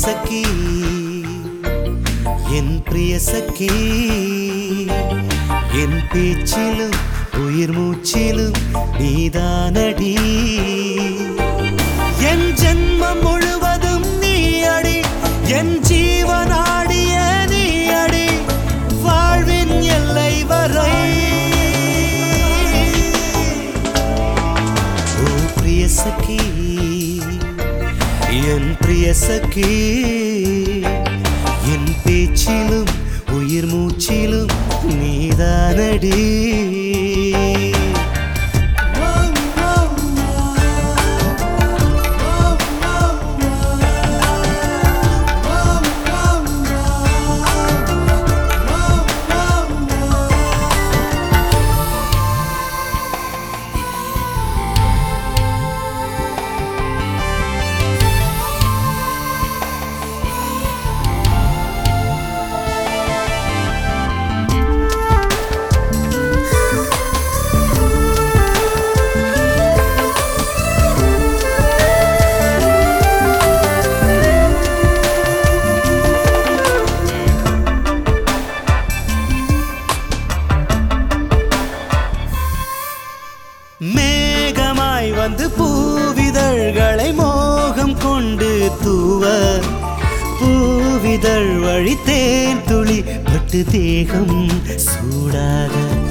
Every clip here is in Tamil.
சகி என் பிரிய சகி என் பேச்சிலும் உயிர் மூச்சிலும் நீதானடி என் ஜென்மம் முழுவதும் நீ அடி என் ஜீவனாடிய நீ அடி வாழ்வின் எல்லை வரை ஓ பிரிய சகி என் பிரிய சகி என் பேச்சிலும் உயிர் மூச்சிலும் நீதானடி மேகமாய் வந்து பூவிதழ்களை மோகம் கொண்டு தூவ பூவிதழ் வழி தேன் துளி பட்டு தேகம் சூடாக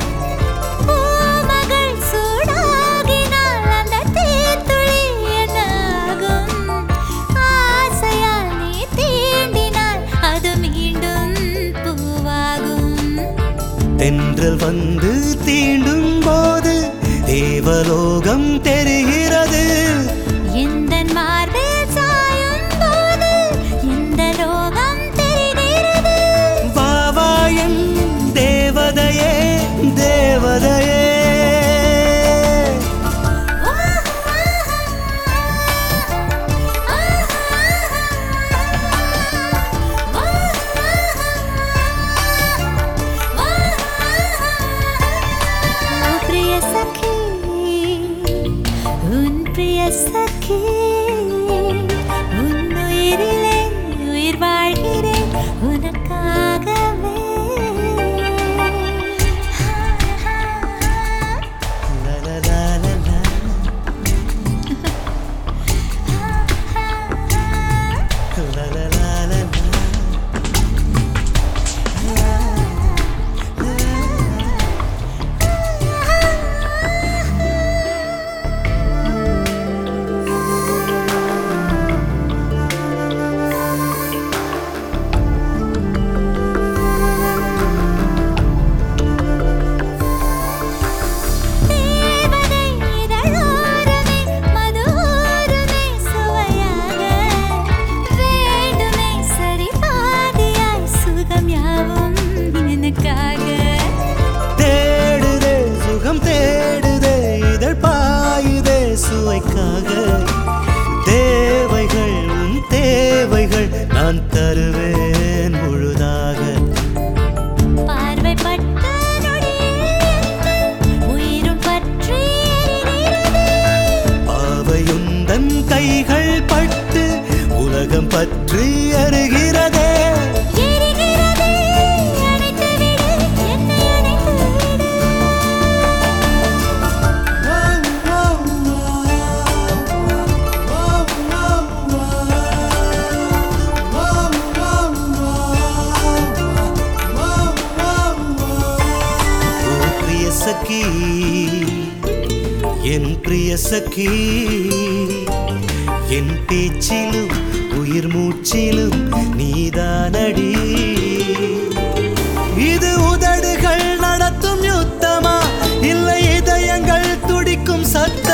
பூமகள் சூடாகினால் அந்த தேத்துளி என்னாகும்? ஆசையால் நீ தீண்டினால் அது மீண்டும் பூவாகும். தென்றல் வந்து தீண்டும் போது தேவலோகம் தெரிகிறது எந்தன் மார்பில் சாயும் போது இந்த லோகம் தெரிகிறது. வாவாயன் தேவதையே தேவதையே ஓ பிரிய சகி உன் பிரிய சகி உன் உயிரிலே உயிர் வாழ்கிறேன் உனக்காகவே லா, லா, லா, லா, லா. La la la la la. தேவதை இதழோரமே மதுரோரமே சுவையாக வேண்டுமே சரி பாதியாய் சுகம் யாவும் எனக்காக தேடுதே சுகம் தேடுதே இதழ் பாயுதே சுவைக்காக தேவைகள் உன் தேவைகள் நான் தருவேன் முழுதாக பார்வைப்பட்ட நொடியில் எங்கள் உயிரும் பற்றி எரிகிறது. பாவையுந்தன் கைகள் பட்டு உலகம் பற்றி அருகிறதே எரிகிறதே, அணைத்து விடு, என்னை அணைத்து விடு. ஓ பிரிய சகி என் பிரிய சகி என் பேச்சிலும் உயிர் மூச்சிலும் நீதானடி இது உதடுகள் நடத்தும் யுத்தமா இல்லை இதயங்கள் துடிக்கும் சத்தமா